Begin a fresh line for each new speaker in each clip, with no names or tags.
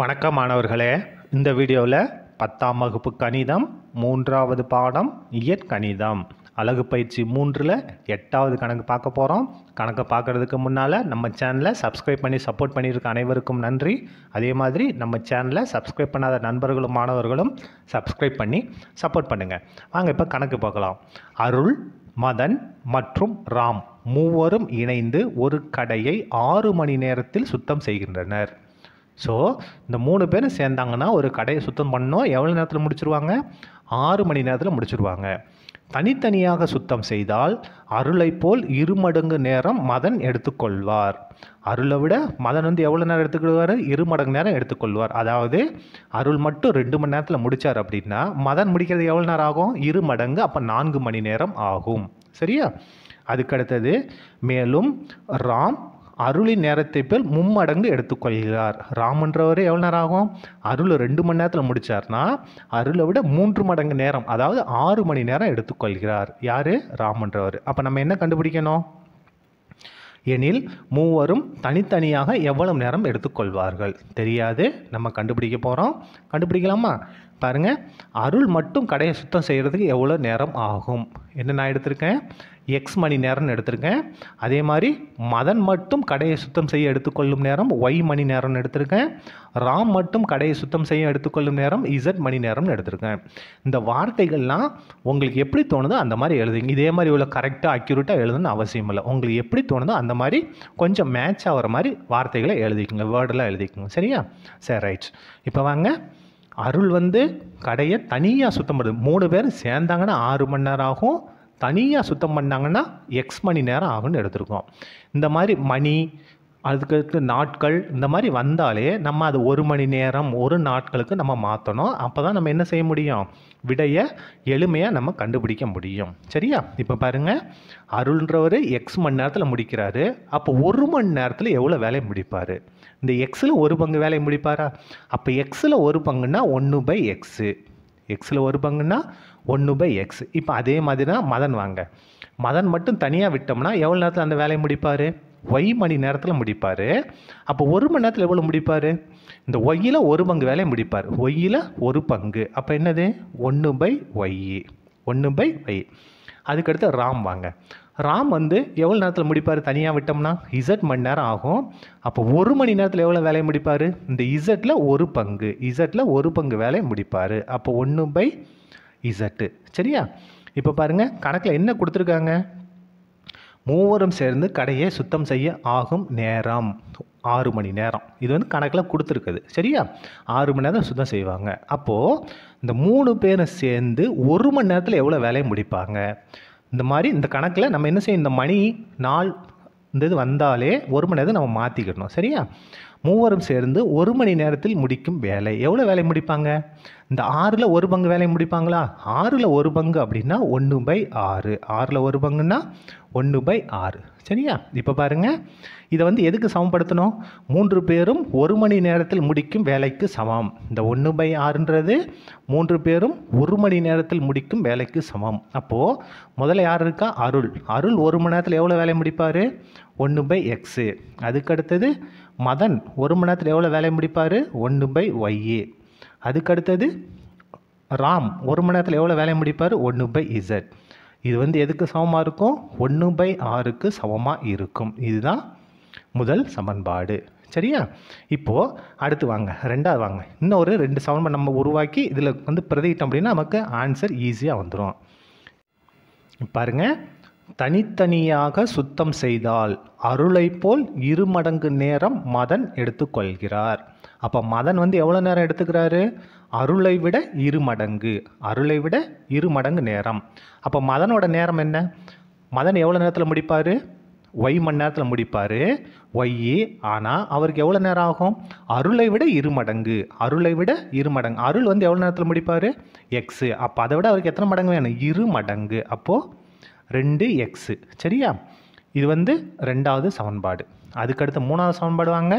வணக்கம் மாணவர்களே இந்த வீடியோவில் பத்தாம் வகுப்பு கணிதம் மூன்றாவது பாடம் இயற்கணிதம் அழகு பயிற்சி மூன்றில் எட்டாவது கணக்கு பார்க்க போகிறோம் கணக்கை பார்க்குறதுக்கு முன்னால் நம்ம சேனலை சப்ஸ்கிரைப் பண்ணி சப்போர்ட் பண்ணியிருக்க அனைவருக்கும் நன்றி அதே மாதிரி நம்ம சேனலை சப்ஸ்கிரைப் பண்ணாத நண்பர்களும் மாணவர்களும் சப்ஸ்கிரைப் பண்ணி சப்போர்ட் பண்ணுங்கள் வாங்க இப்போ கணக்கு பார்க்கலாம் அருள் மதன் மற்றும் ராம் மூவரும் இணைந்து ஒரு கடையை ஆறு மணி நேரத்தில் சுத்தம் செய்கின்றனர் ஸோ இந்த மூணு பேரும் சேர்ந்தாங்கன்னா ஒரு கடையை சுத்தம் பண்ணோம் எவ்வளோ நேரத்தில் முடிச்சிருவாங்க ஆறு மணி நேரத்தில் முடிச்சிருவாங்க தனித்தனியாக சுத்தம் செய்தால் அருளை போல் இருமடங்கு நேரம் மதன் எடுத்துக்கொள்வார் அருளை விட மதன் வந்து எவ்வளோ நேரம் எடுத்துக்கிடுவார் இருமடங்கு நேரம் எடுத்துக்கொள்வார் அதாவது அருள் மட்டும் ரெண்டு மணி நேரத்தில் முடித்தார் அப்படின்னா மதன் முடிக்கிறது எவ்வளோ நேரம் ஆகும் இரு மடங்கு அப்போ நான்கு மணி நேரம் ஆகும் சரியா அதுக்கடுத்தது மேலும் ராம் அருளின் நேரத்தை போல் மும்மடங்கு எடுத்துக்கொள்கிறார் ராமன்றவர் எவ்வளோ நேரம் ஆகும் அருள் ரெண்டு மணி நேரத்தில் முடிச்சார்னா அருளை விட மூன்று மடங்கு நேரம் அதாவது ஆறு மணி நேரம் எடுத்துக்கொள்கிறார் யார் ராமன்றவர் அப்போ நம்ம என்ன கண்டுபிடிக்கணும் எனில் மூவரும் தனித்தனியாக எவ்வளவு நேரம் எடுத்துக்கொள்வார்கள் தெரியாது நம்ம கண்டுபிடிக்க போகிறோம் கண்டுபிடிக்கலாமா பாருங்கள் அருள் மட்டும் கடையை சுத்தம் செய்கிறதுக்கு எவ்வளோ நேரம் ஆகும் என்ன நான் எடுத்திருக்கேன் எக்ஸ் மணி நேரம்னு எடுத்திருக்கேன் அதே மாதிரி மதன் மட்டும் கடையை சுத்தம் செய்ய எடுத்துக்கொள்ளும் நேரம் ஒய் மணி நேரம்னு எடுத்திருக்கேன் ராம் மட்டும் கடையை சுத்தம் செய்ய எடுத்துக்கொள்ளும் நேரம் இசட் மணி நேரம்னு எடுத்திருக்கேன் இந்த வார்த்தைகள்லாம் உங்களுக்கு எப்படி தோணுதோ அந்த மாதிரி எழுதுங்க இதே மாதிரி இவ்வளோ கரெக்டாக அக்யூரேட்டாக எழுதணும்னு அவசியம் இல்லை உங்களுக்கு எப்படி தோணுதோ அந்த மாதிரி கொஞ்சம் மேட்ச் ஆகிற மாதிரி வார்த்தைகளை எழுதிக்கோங்க வேர்டெல்லாம் எழுதிக்கோங்க சரியா சரி ரைட் இப்போ வாங்க அருள் வந்து கடையை தனியாக சுத்தம் பண்ணுது மூணு பேர் சேர்ந்தாங்கன்னா ஆறு மணி நேரம் ஆகும் தனியாக சுத்தம் பண்ணாங்கன்னா எக்ஸ் மணி நேரம் ஆகும்னு எடுத்திருக்கோம் இந்த மாதிரி மணி அதுக்கு நாட்கள் இந்த மாதிரி வந்தாலே நம்ம அது ஒரு மணி நேரம் ஒரு நாட்களுக்கு நம்ம மாற்றணும் அப்போ தான் நம்ம என்ன செய்ய முடியும் விடையை எளிமையாக நம்ம கண்டுபிடிக்க முடியும் சரியா இப்போ பாருங்கள் அருள்ன்றவர் எக்ஸ் மணி நேரத்தில் முடிக்கிறாரு அப்போ ஒரு மணி நேரத்தில் எவ்வளோ வேலையை முடிப்பார் இந்த எக்ஸில் ஒரு பங்கு வேலையை முடிப்பாரா அப்போ எக்ஸில் ஒரு பங்குன்னா ஒன்று பை எக்ஸு எக்ஸில் ஒரு பங்குன்னா ஒன்று பை எக்ஸ் இப்போ அதே மாதிரி தான் மதன் வாங்க மதன் மட்டும் தனியாக விட்டோம்னா எவ்வளோ நேரத்தில் அந்த வேலையை முடிப்பார் ஒய் மணி நேரத்தில் முடிப்பார் அப்போ ஒரு மணி நேரத்தில் எவ்வளோ முடிப்பார் இந்த ஒய்யில் ஒரு பங்கு வேலையை முடிப்பார் ஒய்யில் ஒரு பங்கு அப்போ என்னது ஒன்று பை ஒய் ஒன்று பை ஒய் அதுக்கடுத்து ராம் வாங்க ராம் வந்து எவ்வளோ நேரத்தில் முடிப்பார் தனியாக விட்டோம்னா இசட் மணி நேரம் ஆகும் அப்போ ஒரு மணி நேரத்தில் எவ்வளோ வேலையை முடிப்பார் இந்த இசட்டில் ஒரு பங்கு இசட்டில் ஒரு பங்கு வேலையை முடிப்பார் அப்போ ஒன்று பை இசட்டு சரியா இப்போ பாருங்கள் கணக்கில் என்ன கொடுத்துருக்காங்க மூவரும் சேர்ந்து கடையை சுத்தம் செய்ய ஆகும் நேரம் ஆறு மணி நேரம் இது வந்து கணக்கில் கொடுத்துருக்குது சரியா ஆறு மணி நேரம் சுத்தம் செய்வாங்க அப்போது இந்த மூணு பேரும் சேர்ந்து ஒரு மணி நேரத்தில் எவ்வளோ வேலையை முடிப்பாங்க இந்த மாதிரி இந்த கணக்கில் நம்ம என்ன செய்யும் இந்த மணி நாள் இந்த இது வந்தாலே ஒரு மணி நேரம் நம்ம மாற்றிக்கணும் சரியா மூவரும் சேர்ந்து ஒரு மணி நேரத்தில் முடிக்கும் வேலை எவ்வளோ வேலை முடிப்பாங்க இந்த ஆறில் ஒரு பங்கு வேலையை முடிப்பாங்களா ஆறில் ஒரு பங்கு அப்படின்னா ஒன்று பை ஆறு ஆறில் ஒரு பங்குன்னா ஒன்று பை ஆறு சரியா இப்போ பாருங்கள் இதை வந்து எதுக்கு சமப்படுத்தணும் மூன்று பேரும் ஒரு மணி நேரத்தில் முடிக்கும் வேலைக்கு சமம் இந்த ஒன்று பை ஆறுன்றது மூன்று பேரும் ஒரு மணி நேரத்தில் முடிக்கும் வேலைக்கு சமம் அப்போது முதல்ல யார் இருக்கா அருள் அருள் ஒரு மணி நேரத்தில் எவ்வளோ வேலை முடிப்பார் ஒன்று பை எக்ஸு அதுக்கடுத்தது மதன் ஒரு மணி நேரத்தில் எவ்வளோ வேலையை முடிப்பார் ஒன்று பை ஒய்ஏ அதுக்கடுத்தது ராம் ஒரு மணி நேரத்தில் எவ்வளோ வேலையை முடிப்பார் ஒன்று பை இசட் இது வந்து எதுக்கு சமமாக இருக்கும் ஒன்று பை ஆறுக்கு சமமாக இருக்கும் இதுதான் முதல் சமன்பாடு சரியா இப்போது அடுத்து வாங்க ரெண்டாவது வாங்க இன்னும் ஒரு ரெண்டு சமன்பாடு நம்ம உருவாக்கி இதில் வந்து பிரதிட்டோம் அப்படின்னா நமக்கு ஆன்சர் ஈஸியாக வந்துடும் பாருங்கள் தனித்தனியாக சுத்தம் செய்தால் அருளை போல் இரு மடங்கு நேரம் மதன் எடுத்துக்கொள்கிறார் அப்போ மதன் வந்து எவ்வளோ நேரம் எடுத்துக்கிறாரு அருளை விட இரு மடங்கு அருளை விட இரு மடங்கு நேரம் அப்போ மதனோட நேரம் என்ன மதன் எவ்வளோ நேரத்தில் முடிப்பார் ஒய் மணி நேரத்தில் முடிப்பார் ஒய்யி ஆனால் அவருக்கு எவ்வளோ நேரம் ஆகும் அருளை விட இரு மடங்கு அருளை விட இரு மடங்கு அருள் வந்து எவ்வளோ நேரத்தில் முடிப்பார் எக்ஸு அப்போ அதை விட அவருக்கு எத்தனை மடங்கு வேணும் இரு மடங்கு அப்போது ரெண்டு எக்ஸு சரியா இது வந்து ரெண்டாவது சமன்பாடு அதுக்கடுத்து மூணாவது சமன்பாடு வாங்க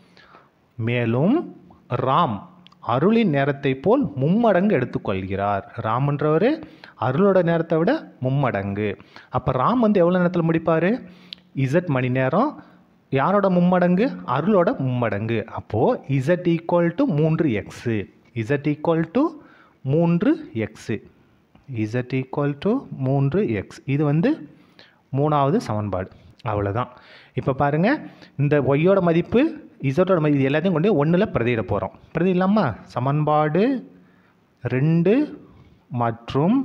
மேலும் ராம் அருளின் நேரத்தை போல் மும்மடங்கு எடுத்துக்கொள்கிறார் ராம்ன்றவர் அருளோட நேரத்தை விட மும்மடங்கு அப்போ ராம் வந்து எவ்வளோ நேரத்தில் முடிப்பார் இசட் மணி நேரம் யாரோட மும்மடங்கு அருளோட மும்மடங்கு அப்போது இசட் ஈக்குவல் டு மூன்று எக்ஸு இசட் ஈக்குவல் டு மூன்று எக்ஸு இசட் ஈக்குவல் டு மூன்று எக்ஸ் இது வந்து மூணாவது சமன்பாடு அவ்வளோதான் இப்போ பாருங்கள் இந்த ஒய்யோட மதிப்பு இசட்டோட மதிப்பு இது எல்லாத்தையும் கொண்டு ஒன்றில் பிரதியிட போகிறோம் பிரதியிடலாமா சமன்பாடு ரெண்டு மற்றும்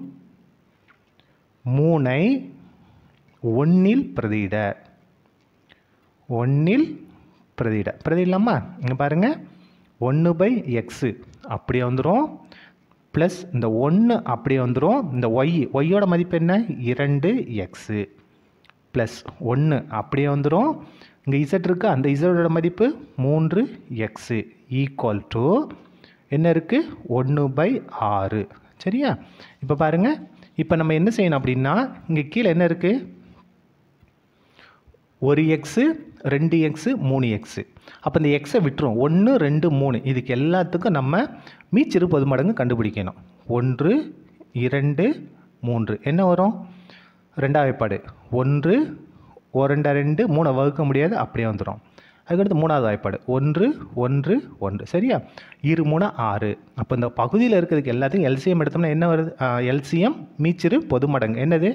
மூனை ஒன்றில் பிரதியிட ஒன்றில் பிரதியிட பிரதியிடலாமா இங்கே பாருங்கள் ஒன்று பை எக்ஸு அப்படியே வந்துடும் ப்ளஸ் இந்த ஒன்று அப்படியே வந்துடும் இந்த ஒய் ஒய்யோட மதிப்பு என்ன இரண்டு எக்ஸு ப்ளஸ் ஒன்று அப்படியே வந்துடும் இங்கே இசட் இருக்குது அந்த இசட்டோட மதிப்பு மூன்று எக்ஸு ஈக்குவல் டு என்ன இருக்குது ஒன்று பை ஆறு சரியா இப்போ பாருங்கள் இப்போ நம்ம என்ன செய்யணும் அப்படின்னா இங்கே கீழே என்ன இருக்குது ஒரு எக்ஸு ரெண்டு எக்ஸு மூணு எக்ஸு அப்போ இந்த எக்ஸை விட்டுரும் ஒன்று ரெண்டு மூணு இதுக்கு எல்லாத்துக்கும் நம்ம மீச்சிறு பொது மடங்கு கண்டுபிடிக்கணும் ஒன்று இரண்டு மூன்று என்ன வரும் ரெண்டாவது வாய்ப்பாடு ஒன்று ஒரு ரெண்டா ரெண்டு மூணை வகுக்க முடியாது அப்படியே வந்துடும் அதுக்கடுத்து மூணாவது வாய்ப்பாடு ஒன்று ஒன்று ஒன்று சரியா இரு மூணு ஆறு அப்போ இந்த பகுதியில் இருக்கிறதுக்கு எல்லாத்தையும் எல்சிஎம் எடுத்தோம்னா என்ன வருது எல்சிஎம் மீச்சிறு பொது மடங்கு என்னது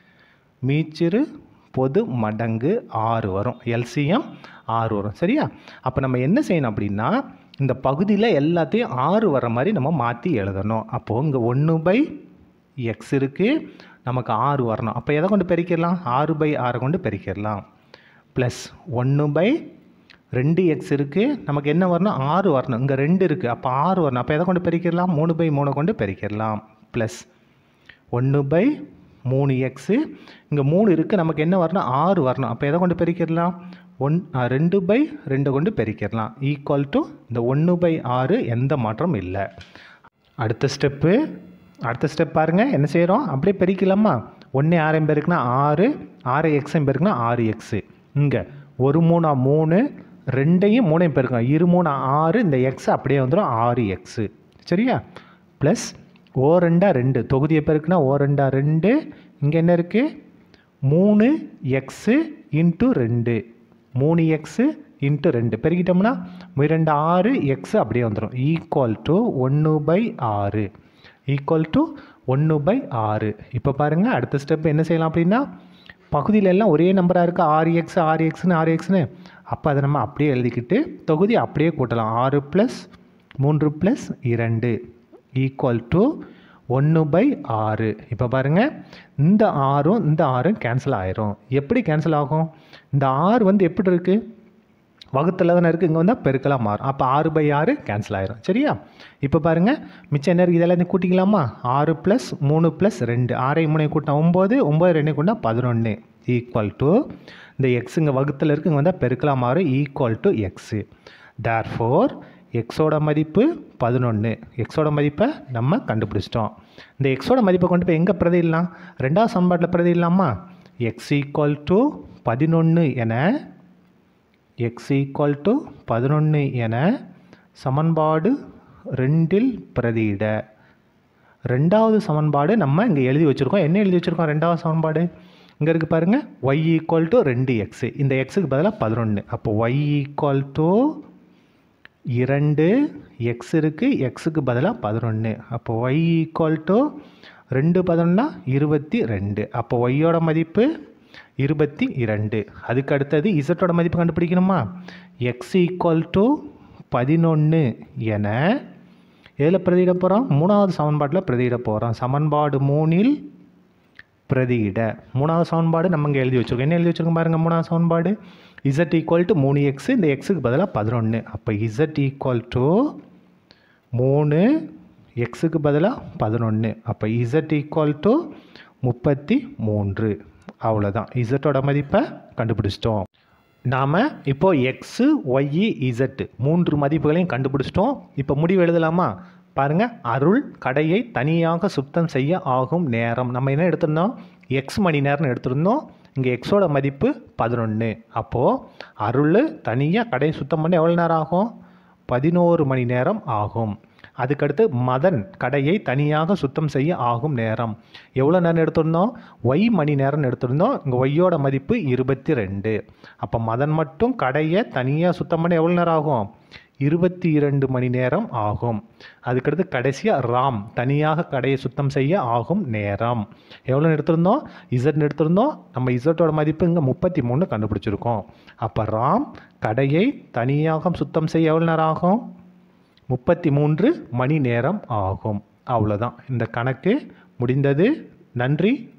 மீச்சிறு பொது மடங்கு ஆறு வரும் எல்சிஎம் ஆறு வரும் சரியா அப்போ நம்ம என்ன செய்யணும் அப்படின்னா இந்த பகுதியில் எல்லாத்தையும் ஆறு வர மாதிரி நம்ம மாற்றி எழுதணும் அப்போது இங்கே ஒன்று பை எக்ஸ் இருக்குது நமக்கு ஆறு வரணும் அப்போ எதை கொண்டு பெருக்கிடலாம் ஆறு பை ஆறை கொண்டு பெருக்கிடலாம் ப்ளஸ் ஒன்று பை ரெண்டு எக்ஸ் இருக்குது நமக்கு என்ன வரணும் ஆறு வரணும் இங்கே ரெண்டு இருக்குது அப்போ ஆறு வரணும் அப்போ எதை கொண்டு பெருக்கிடலாம் மூணு பை மூணை கொண்டு பெருக்கிடலாம் ப்ளஸ் ஒன்று பை மூணு எக்ஸு இங்கே மூணு இருக்குது நமக்கு என்ன வரணும் ஆறு வரணும் அப்போ எதை கொண்டு பெருக்கிடலாம் ஒன் ரெண்டு பை ரெண்டு கொண்டு பெருக்கிடலாம் ஈக்குவல் டு இந்த ஒன்று பை ஆறு எந்த மாற்றம் இல்லை அடுத்த ஸ்டெப்பு அடுத்த ஸ்டெப் பாருங்கள் என்ன செய்கிறோம் அப்படியே பெருக்கலாமா ஒன்று ஆறையும் பேருக்குன்னா ஆறு ஆறு எக்ஸையும் பேருக்குன்னா ஆறு எக்ஸு இங்கே ஒரு மூணா மூணு ரெண்டையும் மூணையும் பெருக்கணும் இரு மூணு ஆறு இந்த எக்ஸ் அப்படியே வந்துடும் ஆறு எக்ஸு சரியா ப்ளஸ் ஓ ரெண்டா ரெண்டு தொகுதியை பெருக்குன்னா ஓ ரெண்டா ரெண்டு இங்கே என்ன இருக்குது மூணு எக்ஸு இன்ட்டு ரெண்டு மூணு எக்ஸு இன்ட்டு ரெண்டு பெருக்கிட்டோம்னா ரெண்டு ஆறு எக்ஸு அப்படியே வந்துடும் ஈக்குவல் டு ஒன்று பை ஆறு ஈக்குவல் டு ஒன்று பை ஆறு இப்போ பாருங்கள் அடுத்த ஸ்டெப் என்ன செய்யலாம் அப்படின்னா பகுதியில் எல்லாம் ஒரே நம்பராக இருக்குது ஆறு எக்ஸ் ஆறு எக்ஸ்னு ஆறு எக்ஸ்னு அப்போ அதை நம்ம அப்படியே எழுதிக்கிட்டு தொகுதி அப்படியே கூட்டலாம் ஆறு ப்ளஸ் மூன்று ப்ளஸ் இரண்டு ஈக்குவல் டு ஒன்று பை ஆறு இப்போ பாருங்கள் இந்த ஆறும் இந்த ஆறும் கேன்சல் ஆயிரும் எப்படி கேன்சல் ஆகும் இந்த ஆறு வந்து எப்படி இருக்குது வகுத்தில் தானே இருக்குது இங்கே வந்தால் பெருக்கலாக மாறும் அப்போ ஆறு பை ஆறு கேன்சல் ஆயிரும் சரியா இப்போ பாருங்கள் மிச்சம் என்ன இருக்குது இதெல்லாம் கூட்டிக்கலாமா ஆறு ப்ளஸ் மூணு ப்ளஸ் ரெண்டு ஆறை மூணை கூட்டினா ஒம்பது ஒம்பது ரெண்டு கூட்டினா பதினொன்று ஈக்குவல் டு இந்த எக்ஸ் இங்கே வகுத்தில் இருக்குது இங்கே வந்தால் பெருக்கலாக மாறும் equal to x therefore எக்ஸோட மதிப்பு பதினொன்று எக்ஸோட மதிப்பை நம்ம கண்டுபிடிச்சிட்டோம் இந்த எக்ஸோட மதிப்பை கொண்டு போய் எங்கே பிரதிடலாம் ரெண்டாவது சமன்பாட்டில் பிரதிடலாமா எக்ஸ் ஈக்குவல் டு பதினொன்று என எக்ஸ் ஈக்குவல் டு பதினொன்று என சமன்பாடு ரெண்டில் பிரதியிட ரெண்டாவது சமன்பாடு நம்ம இங்கே எழுதி வச்சுருக்கோம் என்ன எழுதி வச்சுருக்கோம் ரெண்டாவது சமன்பாடு இங்கே இருக்குது பாருங்கள் ஒய் ஈக்குவல் டு ரெண்டு எக்ஸு இந்த எக்ஸுக்கு பதிலாக பதினொன்று அப்போ ஒய் ஈக்குவல் டு இரண்டு எக்ஸ் இருக்குது எக்ஸுக்கு பதிலாக பதினொன்று அப்போ ஒய் ஈக்குவல் டு ரெண்டு பதினொன்னா இருபத்தி ரெண்டு அப்போ ஒய்யோட மதிப்பு இருபத்தி இரண்டு அதுக்கு அடுத்தது இசட்டோட மதிப்பு கண்டுபிடிக்கணுமா எக்ஸ் ஈக்குவல் டு பதினொன்று என எதில் பிரதியிட போகிறோம் மூணாவது சமன்பாட்டில் பிரதியிட போகிறோம் சமன்பாடு மூணில் பிரதியிட மூணாவது சமன்பாடு நம்ம இங்கே எழுதி வச்சுருக்கோம் என்ன எழுதி வச்சுருக்கோம் பாருங்கள் மூணாவது சமன்பாடு இசட் ஈக்குவல் டு மூணு எக்ஸு இந்த எக்ஸுக்கு பதிலாக பதினொன்று அப்போ இசட் ஈக்குவல் டு மூணு எக்ஸுக்கு பதிலாக பதினொன்று அப்போ இசட் ஈக்குவல் டு முப்பத்தி மூன்று அவ்வளோதான் இசட்டோட மதிப்பை கண்டுபிடிச்சிட்டோம் நாம் இப்போது எக்ஸு ஒய்இ இசட்டு மூன்று மதிப்புகளையும் கண்டுபிடிச்சிட்டோம் இப்போ முடிவு எழுதலாமா பாருங்கள் அருள் கடையை தனியாக சுத்தம் செய்ய ஆகும் நேரம் நம்ம என்ன எடுத்திருந்தோம் எக்ஸ் மணி நேரம்னு எடுத்திருந்தோம் இங்கே எக்ஸோட மதிப்பு பதினொன்று அப்போது அருள் தனியாக கடையை சுத்தம் பண்ண எவ்வளோ நேரம் ஆகும் பதினோரு மணி நேரம் ஆகும் அதுக்கடுத்து மதன் கடையை தனியாக சுத்தம் செய்ய ஆகும் நேரம் எவ்வளோ நேரம் எடுத்திருந்தோம் ஒய் மணி நேரம் எடுத்திருந்தோம் இங்கே ஒய்யோட மதிப்பு இருபத்தி ரெண்டு அப்போ மதன் மட்டும் கடையை தனியாக சுத்தம் பண்ண எவ்வளோ நேரம் ஆகும் இருபத்தி இரண்டு மணி நேரம் ஆகும் அதுக்கடுத்து கடைசியாக ராம் தனியாக கடையை சுத்தம் செய்ய ஆகும் நேரம் எவ்வளோ எடுத்திருந்தோம் இசட் எடுத்திருந்தோம் நம்ம இசட்டோட மதிப்பு இங்கே முப்பத்தி மூணு கண்டுபிடிச்சிருக்கோம் அப்போ ராம் கடையை தனியாக சுத்தம் செய்ய எவ்வளோ நேரம் ஆகும் முப்பத்தி மூன்று மணி நேரம் ஆகும் அவ்வளோதான் இந்த கணக்கு முடிந்தது நன்றி